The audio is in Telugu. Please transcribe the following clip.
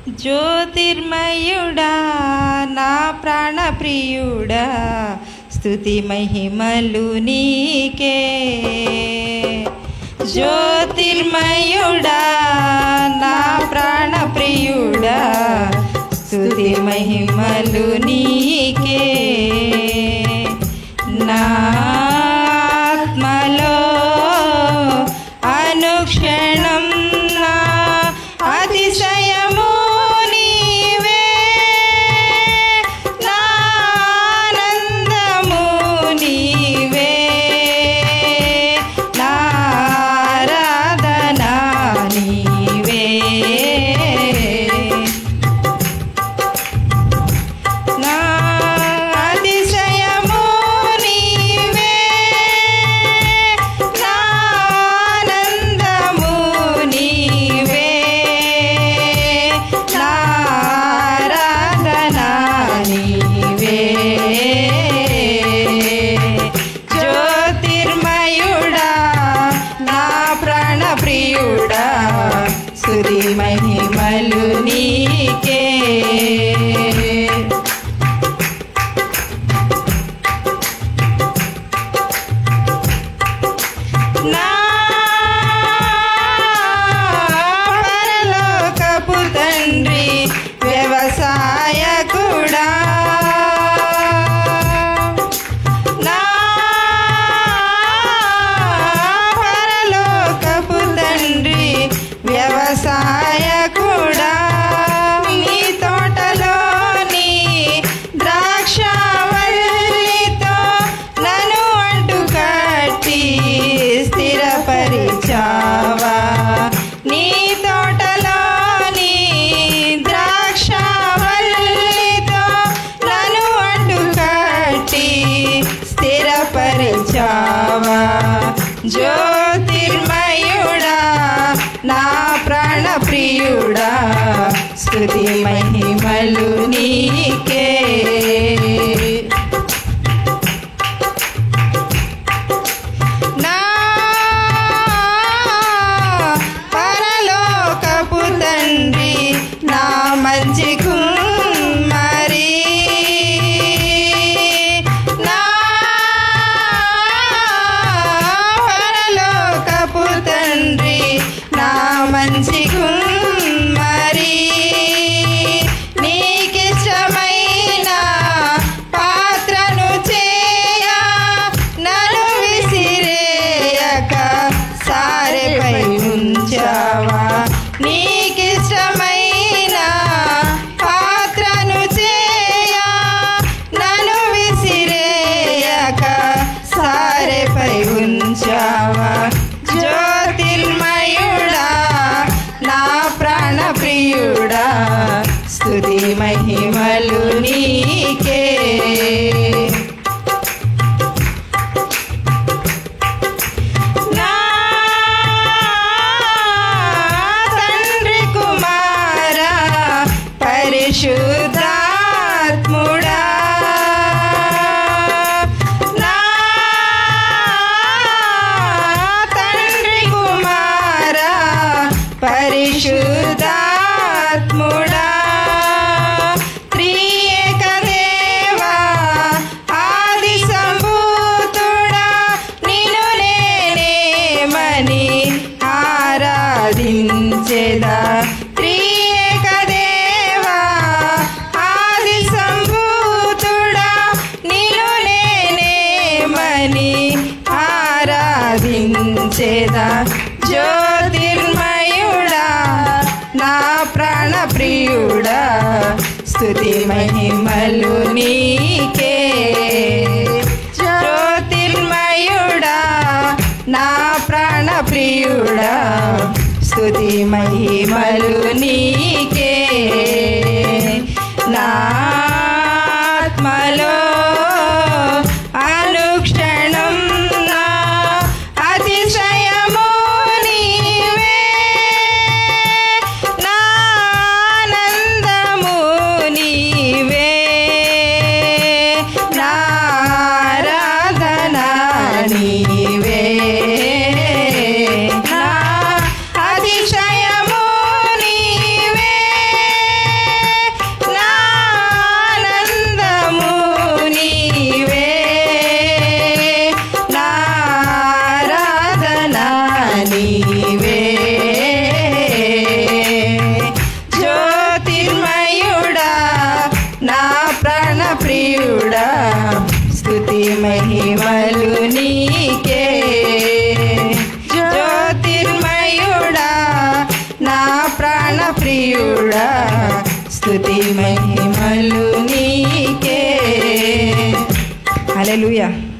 జ్యోతిర్మయుడా నా ప్రాణప్రియుడా స్తుతి మహిమలు నీకే జ్యోతిర్మయుడా నా ప్రాణప్రియుడా స్తుతి మహిమలు నీకే నా ఆత్మలో అనుక్షణం నా అతిశయము నీవే నా ఆనందము నీవే నా ఆరాధన నీవే నా అతిశయము నీవే నా ఆనందము నీవే నా ఆరాధన నీవే జ్యోతిర్మయుడా నా ప్రాణప్రియుడా సురి మహిమలు నీకే నా పరలోకపు తండ్రి వ్యవసాయకుడా నా పరలోకపు తండ్రి వ్యవసాయకుడా నీ తోటలోని ద్రాక్షవల్లితో నన్ను అంటు కట్టి స్థిరపరిచావా నీ తోటలోని ద్రాక్షవల్లితో నన్ను అంటు కట్టి స్థిరపరిచావా జ్యోతిర్మయుడా నా ప్రాణప్రియుడా స్తుతి మహిమలు నీకే నా పరలోకపు తండ్రి నా మంచి కుమ్మరి నా పరలోకపు తండ్రి నా మంచి కుమ్మరి నీకిష్టమైన పాత్రను చేయ నన్ను విసిరేయక సారెపై ఉంచావా నీకిష్టమైన పాత్రను చేయ నన్ను విసిరేయక సారెపై ఉంచావా జ్యోతిర్మయుడా నా ప్రాణప్రియుడా స్తుతి మహిమలు నీకే నా తండ్రి కుమారా పరిశుద్ధాత్ముడా నా తండ్రి కుమారా పరిశుద్ధాత్ముడా త్రియేక దేవా ఆది సంభూతుడా నిన్ను నేనేమని ఆరాధించెదా త్రియేక దేవా ఆది సంభూతుడా నిన్ను నేనేమని ఆరాధించెదా జ్యోతిర్మయుడా నా ప్రాణప్రియుడా స్తుతి మహిమలు నీకే జ్యోతిర్మయుడా నా ప్రాణప్రియుడా స్తుతి మహిమలు నీకే నా ఆత్మలో అనుక్షణం నా అతిశయము నీవే నా ఆనందము నీవే నా ఆరాధన నీవే నా అతిశయము నీవే ప్రియుడా స్తుతి మహిమలు నీకే జ్యోతిర్మయుడా నా ప్రాణ ప్రియుడా స్తుతి మహిమలు నీకే హల్లెలూయా